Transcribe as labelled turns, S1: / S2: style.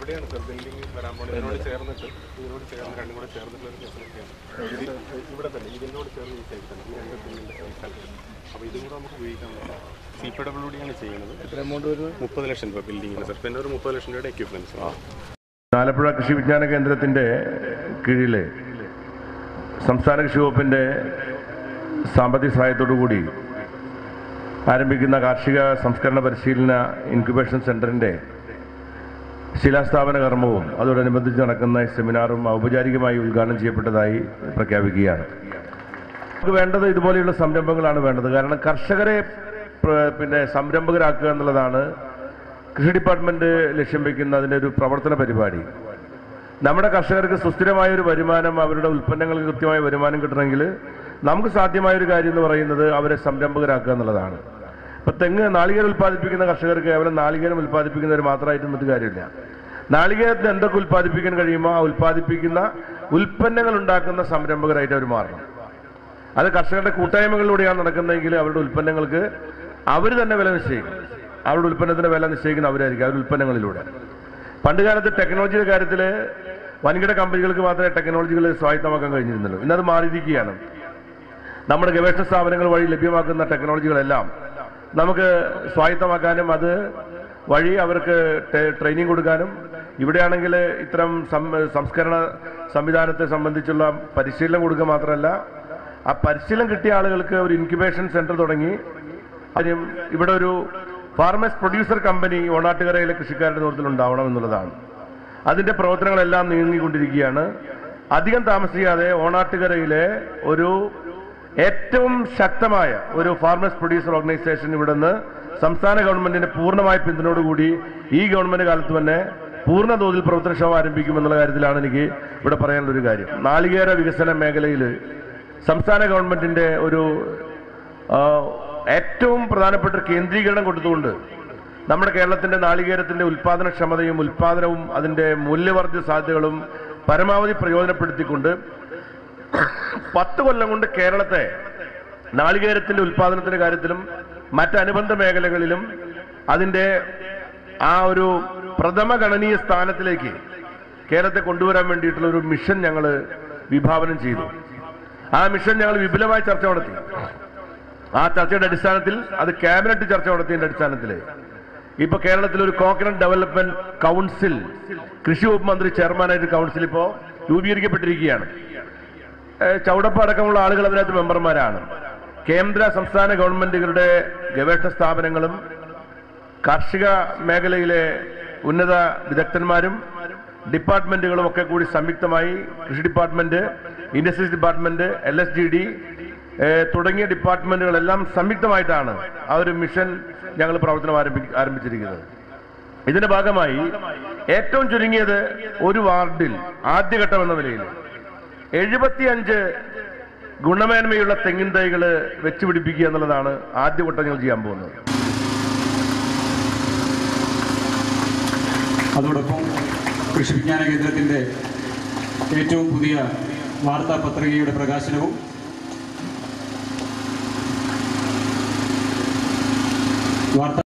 S1: ഇവിടെയാണ് sir building വരാൻ പോകുന്നത് ഇതിനോട് ചേർന്നിട്ട് ഇതിനോട് ചേർന്ന് രണ്ടും കൂടെ ചേർന്നിട്ടുള്ള ഒരു ഫെസിലിറ്റിയാണ് ഇത് ഇവിടെ തന്നെ ഇതിനോട് ചേർന്ന് ഈ സൈഡ് തന്നെ ഈ രണ്ട് ബിൽഡിംഗിൻ്റെ സ്ഥലത്ത് അപ്പോൾ ഇതും കൂടെ നമുക്ക് ഉപയോഗിക്കാൻ പറ്റും സി പി ഡബ്ല്യു ഡിയാണ് ചെയ്യുന്നത്
S2: എത്ര എമൗണ്ട് വരുന്നത്
S1: മുപ്പത് ലക്ഷം രൂപ ബിൽഡിങ്ങിന് സർ പിന്നെ ഒരു മുപ്പത് ലക്ഷം രൂപയുടെ എക്യുപ്മെൻറ്റ്സ്
S3: ആലപ്പുഴ കൃഷി വിജ്ഞാന കേന്ദ്രത്തിൻ്റെ കീഴിൽ സംസ്ഥാന കൃഷി വകുപ്പിൻ്റെ സാമ്പത്തിക സഹായത്തോടു കൂടി ആരംഭിക്കുന്ന കാർഷിക സംസ്കരണ പരിശീലന ഇൻക്യുബേഷൻ സെൻറ്ററിൻ്റെ ശിലാസ്ഥാപന കർമ്മവും അതോടനുബന്ധിച്ച് നടക്കുന്ന സെമിനാറും ഔപചാരികമായി ഉദ്ഘാടനം ചെയ്യപ്പെട്ടതായി പ്രഖ്യാപിക്കുകയാണ് നമുക്ക് വേണ്ടത് ഇതുപോലെയുള്ള സംരംഭങ്ങളാണ് വേണ്ടത് കാരണം കർഷകരെ പ്ര- പിന്നെ സംരംഭകരാക്കുക എന്നുള്ളതാണ് കൃഷി ഡിപ്പാർട്ട്മെന്റ് ലക്ഷ്യം വയ്ക്കുന്ന അതിൻ്റെ ഒരു പ്രവർത്തന പരിപാടി നമ്മുടെ കർഷകർക്ക് സുസ്ഥിരമായ ഒരു വരുമാനം അവരുടെ ഉൽപ്പന്നങ്ങൾക്ക് കൃത്യമായ വരുമാനം കിട്ടണമെങ്കിൽ നമുക്ക് സാധ്യമായ ഒരു കാര്യം എന്ന് പറയുന്നത് അവരെ സംരംഭകരാക്കുക എന്നുള്ളതാണ് ഇപ്പൊ തെങ്ങ് നാളികേരം ഉൽപ്പാദിപ്പിക്കുന്ന കർഷകർക്ക് കേവലം നാളികേരം ഉൽപ്പാദിപ്പിക്കുന്നവർ മാത്രമായിട്ട് നിന്നിട്ട് കാര്യമില്ല നാളികേരത്തിന് എന്തൊക്കെ ഉൽപ്പാദിപ്പിക്കാൻ കഴിയുമോ ആ ഉൽപ്പാദിപ്പിക്കുന്ന ഉൽപ്പന്നങ്ങൾ ഉണ്ടാക്കുന്ന സംരംഭകരായിട്ട് അവർ മാറണം അത് കർഷകരുടെ കൂട്ടായ്മകളിലൂടെയാണ് നടക്കുന്നതെങ്കിൽ അവരുടെ ഉൽപ്പന്നങ്ങൾക്ക് അവർ തന്നെ വില നിശ്ചയിക്കും അവരുടെ ഉൽപ്പന്നത്തിന്റെ വില നിശ്ചയിക്കുന്ന അവരായിരിക്കും അവരുടെ ഉൽപ്പന്നങ്ങളിലൂടെ പണ്ട് കാലത്ത് ടെക്നോളജിയുടെ കാര്യത്തിൽ വൻകിട കമ്പനികൾക്ക് മാത്രമേ ടെക്നോളജികൾ സ്വായത്തമാക്കാൻ കഴിഞ്ഞിരുന്നുള്ളൂ ഇന്നത് മാറിയിരിക്കുകയാണ് നമ്മുടെ ഗവേഷണ സ്ഥാപനങ്ങൾ വഴി ലഭ്യമാക്കുന്ന ടെക്നോളജികളെല്ലാം നമുക്ക് സ്വായത്തമാക്കാനും അത് വഴി അവർക്ക് ടെ- ട്രെയിനിങ് കൊടുക്കാനും ഇവിടെയാണെങ്കിൽ ഇത്തരം സം- സംസ്കരണ സംവിധാനത്തെ സംബന്ധിച്ചുള്ള പരിശീലനം കൊടുക്കുക മാത്രമല്ല ആ പരിശീലനം കിട്ടിയ ആളുകൾക്ക് ഒരു ഇൻക്യുബേഷൻ സെന്റർ തുടങ്ങി കാര്യം ഇവിടെ ഒരു ഫാർമേഴ്സ് പ്രൊഡ്യൂസർ കമ്പനി ഓണാട്ടുകരയിലെ കൃഷിക്കാരുടെ നേതൃത്വത്തിൽ ഉണ്ടാവണം എന്നുള്ളതാണ് അതിന്റെ പ്രവർത്തനങ്ങളെല്ലാം നീങ്ങിക്കൊണ്ടിരിക്കുകയാണ് അധികം താമസിയാതെ ഓണാട്ടുകരയിലെ ഒരു ഏറ്റവും ശക്തമായ ഒരു ഫാർമേഴ്സ് പ്രൊഡ്യൂസർ ഓർഗനൈസേഷൻ ഇവിടുന്ന് സംസ്ഥാന ഗവൺമെന്റിന്റെ പൂർണ്ണമായ പിന്തുണയോടുകൂടി ഈ ഗവൺമെന്റ് കാലത്ത് തന്നെ പൂർണ്ണ തോതിൽ പ്രവർത്തനക്ഷമം ആരംഭിക്കുമെന്നുള്ള കാര്യത്തിലാണ് എനിക്ക് ഇവിടെ പറയാനുള്ള ഒരു കാര്യം നാളികേര വികസന മേഖലയിൽ സംസ്ഥാന ഗവൺമെന്റിന്റെ ഒരു ആ, ഏറ്റവും പ്രധാനപ്പെട്ട ഒരു കേന്ദ്രീകരണം കൊടുത്തുകൊണ്ട് നമ്മുടെ കേരളത്തിന്റെ നാളികേരത്തിന്റെ ഉൽപാദനക്ഷമതയും ഉൽപാദനവും അതിന്റെ മൂല്യവർദ്ധിത സാധ്യതകളും പരമാവധി പ്രയോജനപ്പെടുത്തിക്കൊണ്ട് പത്ത് കൊല്ലം കൊണ്ട് കേരളത്തെ നാളികേരത്തിന്റെ ഉൽപാദനത്തിന്റെ കാര്യത്തിലും മറ്റനുബന്ധ മേഖലകളിലും അതിന്റെ ആ ഒരു പ്രഥമ ഗണനീയ സ്ഥാനത്തിലേക്ക് കേരളത്തെ കൊണ്ടുവരാൻ വേണ്ടിയിട്ടുള്ള ഒരു മിഷൻ ഞങ്ങൾ വിഭാവനം ചെയ്തു ആ മിഷൻ ഞങ്ങൾ വിപുലമായി ചർച്ച നടത്തി ആ ചർച്ചയുടെ അടിസ്ഥാനത്തിൽ അത് ക്യാബിനറ്റ് ചർച്ച നടത്തിയതിന്റെ അടിസ്ഥാനത്തിൽ ഇപ്പൊ കേരളത്തിൽ ഒരു കോക്കനട്ട് ഡെവലപ്മെന്റ് കൗൺസിൽ കൃഷി വകുപ്പ് മന്ത്രി ചെയർമാനായിട്ട് കൗൺസിൽ ഇപ്പോ രൂപീകരിക്കപ്പെട്ടിരിക്കുകയാണ് ഏഹ് ചൗടപ്പ അടക്കമുള്ള ആളുകൾ അതിനകത്ത് മെമ്പർമാരാണ് കേന്ദ്ര സംസ്ഥാന ഗവൺമെന്റുകളുടെ ഗവേഷണ സ്ഥാപനങ്ങളും കാർഷിക മേഖലയിലെ ഉന്നത വിദഗ്ധന്മാരും ഡിപ്പാർട്ട്മെന്റുകളും ഒക്കെ കൂടി സംയുക്തമായി കൃഷി department industries department L S G D തുടങ്ങിയ ഡിപ്പാർട്ട്മെന്റുകളെല്ലാം സംയുക്തമായിട്ടാണ് ആ ഒരു മിഷൻ ഞങ്ങൾ പ്രവർത്തനം ആരംഭി ആരംഭിച്ചിരിക്കുന്നത് ഇതിന്റെ ഭാഗമായി ഏറ്റവും ചുരുങ്ങിയത് ഒരു വാർഡിൽ ആദ്യഘട്ടം എന്ന നിലയിൽ എഴുപത്തിയഞ്ച് ഗുണമേന്മയുള്ള തെങ്ങിൻ തൈകൾ വെച്ചുപിടിപ്പിക്കുക എന്നുള്ളതാണ് ആദ്യഘട്ടം ഞങ്ങൾ ചെയ്യാൻ പോകുന്നത്
S4: അതോടൊപ്പം കൃഷി വിജ്ഞാന കേന്ദ്രത്തിൻ്റെ ഏറ്റവും പുതിയ വാർത്താ പത്രികയുടെ പ്രകാശനവും വാർത്താ